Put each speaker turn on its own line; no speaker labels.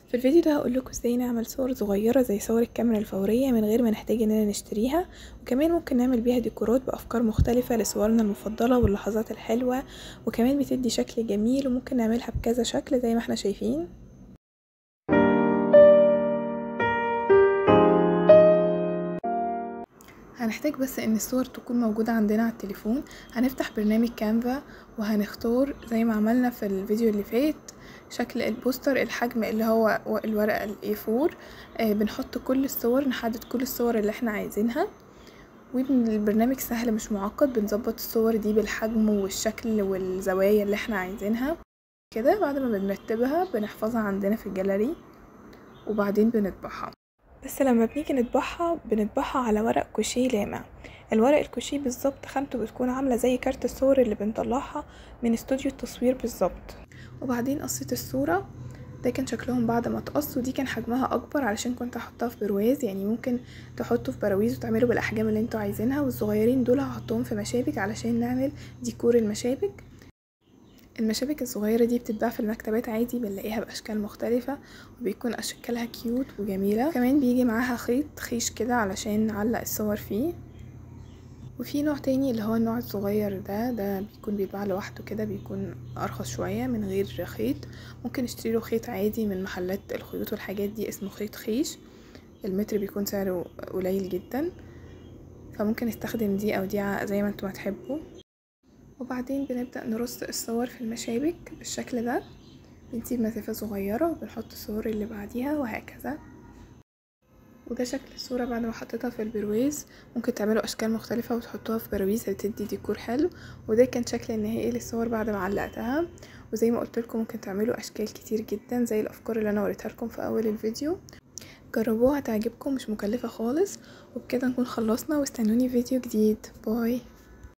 في الفيديو ده هقول لكم ازاي نعمل صور صغيرة زي صور الكاميرا الفورية من غير ما نحتاج اننا نشتريها وكمان ممكن نعمل بيها ديكورات بأفكار مختلفة لصورنا المفضلة واللحظات الحلوة وكمان بتدي شكل جميل وممكن نعملها بكذا شكل زي ما احنا شايفين هنحتاج بس ان الصور تكون موجودة عندنا على التليفون هنفتح برنامج كانفا وهنختار زي ما عملنا في الفيديو اللي فات شكل البوستر الحجم اللي هو الورقة الاي 4 آه بنحط كل الصور نحدد كل الصور اللي احنا عايزينها والبرنامج سهل مش معقد بنظبط الصور دي بالحجم والشكل والزوايا اللي احنا عايزينها كده بعد ما بنرتبها بنحفظها عندنا في الجاليري وبعدين بنطبعها بس لما بنيجي نطبعها بنطبعها على ورق كوشيه لامع الورق الكوشيه بالظبط خامته بتكون عامله زي كارت الصور اللي بنطلعها من استوديو التصوير بالظبط وبعدين قصيت الصوره ده كان شكلهم بعد ما اتقص ودي كان حجمها اكبر علشان كنت احطها في برواز يعني ممكن تحطوا في براويز وتعملوا بالاحجام اللي انتوا عايزينها والصغيرين دول هحطهم في مشابك علشان نعمل ديكور المشابك المشابك الصغيرة دي بتتباع في المكتبات عادي بنلاقيها بأشكال مختلفة وبيكون أشكالها كيوت وجميلة كمان بيجي معاها خيط خيش كده علشان نعلق الصور فيه وفي نوع تاني اللي هو النوع الصغير ده ده بيكون بيتباع لوحده كده بيكون أرخص شوية من غير خيط ممكن نشتري له خيط عادي من محلات الخيوط والحاجات دي اسمه خيط خيش المتر بيكون سعره قليل جدا فممكن نستخدم دي أو دي زي ما انتوا هتحبوا وبعدين بنبدأ نرص الصور في المشابك بالشكل ده بنسيب مسافة صغيرة وبنحط الصور اللي بعديها وهكذا وده شكل الصورة بعد ما حطيتها في البرواز ممكن تعملوا أشكال مختلفة وتحطوها في براويز هتدي ديكور حلو وده كان شكل النهائي للصور بعد ما علقتها وزي ما قلت لكم ممكن تعملوا أشكال كتير جدا زي الأفكار اللي أنا وريتها لكم في أول الفيديو جربوها هتعجبكم مش مكلفة خالص وبكده نكون خلصنا واستنوني فيديو جديد باي